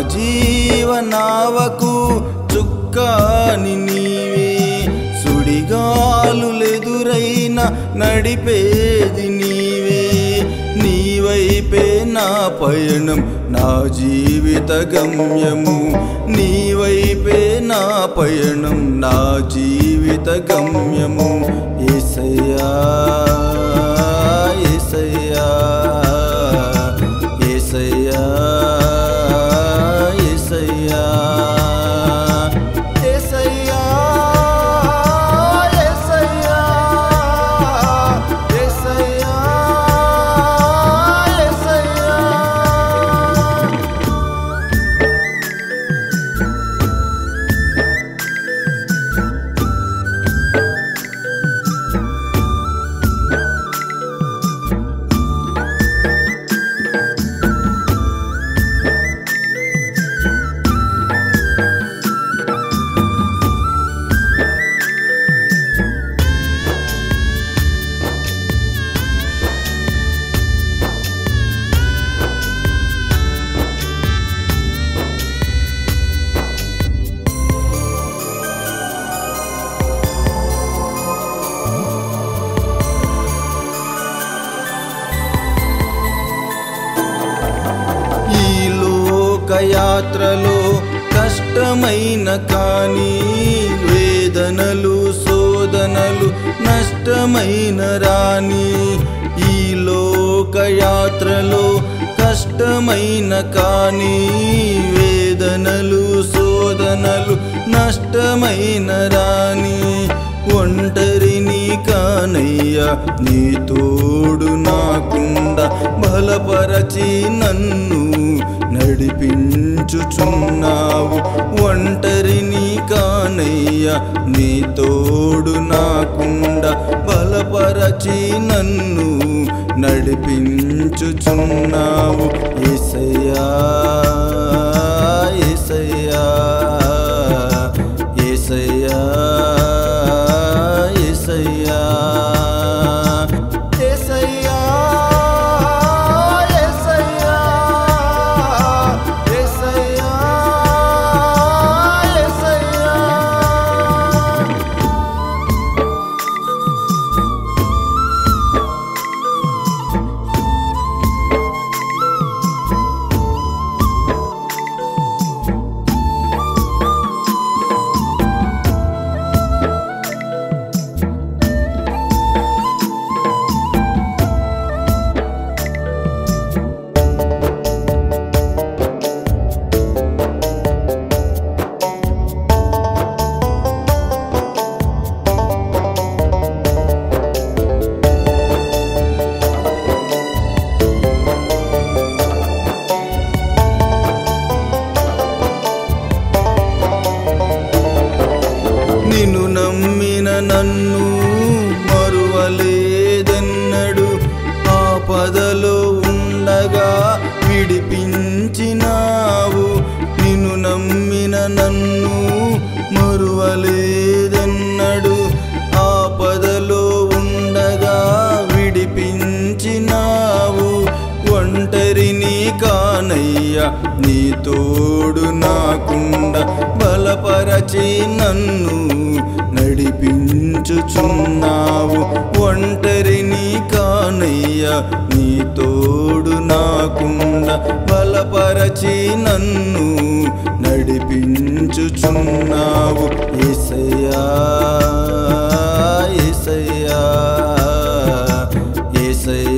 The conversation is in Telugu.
జీవనావకు చుక్కాని నీవే సుడిగాలులెదురైన నడిపేది నీవే నీవైపే నా పయనం నా జీవిత గమ్యము నీవైపే నా పయనం నా జీవిత గమ్యము ఏసయ్యా ఏసయ్యా ఏసయ్యా ఏసయ్యా ఏసయ్యా ఏసయ్యా ఏసయ్యా ఏసయ్యా ఈ లోకయాత్రలో కష్టమైన కానీ వేదనలు శోధనలు నష్టమైన రాని ఈ లోకయాత్రలో కష్టమైన కానీ వేదనలు శోధనలు నష్టమైన రాని ఒంటరిని కానయ్యా నీ తోడు నాకుండా బలపరచి నన్ను నడిపించుచున్నావు ఒంటరిని కానయ్యా నీ తోడు నాకుండా బలపరచి నన్ను నడిపించుచున్నావు ఏసయ్యా ఏసయ్యా ఏసయ్యా ఏసయ్యా ఏసయ్యా ఏసయ్యా ఏసయ్యా ఏసయ్యా నిన్ను నమ్మిన నన్ను మరువలేదెన్నడు ఆపదలో ఉండగా విడిపించినావు నిన్ను నమ్మిన నన్ను మరువలేదెన్నడు ఆపదలో ఉండగా విడిపించినావు ఒంటరిని కానయ్యా నీ తోడు నాకుండా బలపరచి నన్ను నడిపించుచున్నావు ఒంటరిని కానయ్యా నీ తోడు నాకుండా బలపరచి నన్ను నడిపించుచున్నావు ఏసయ్యా ఏసయ్యా ఏసయ్యా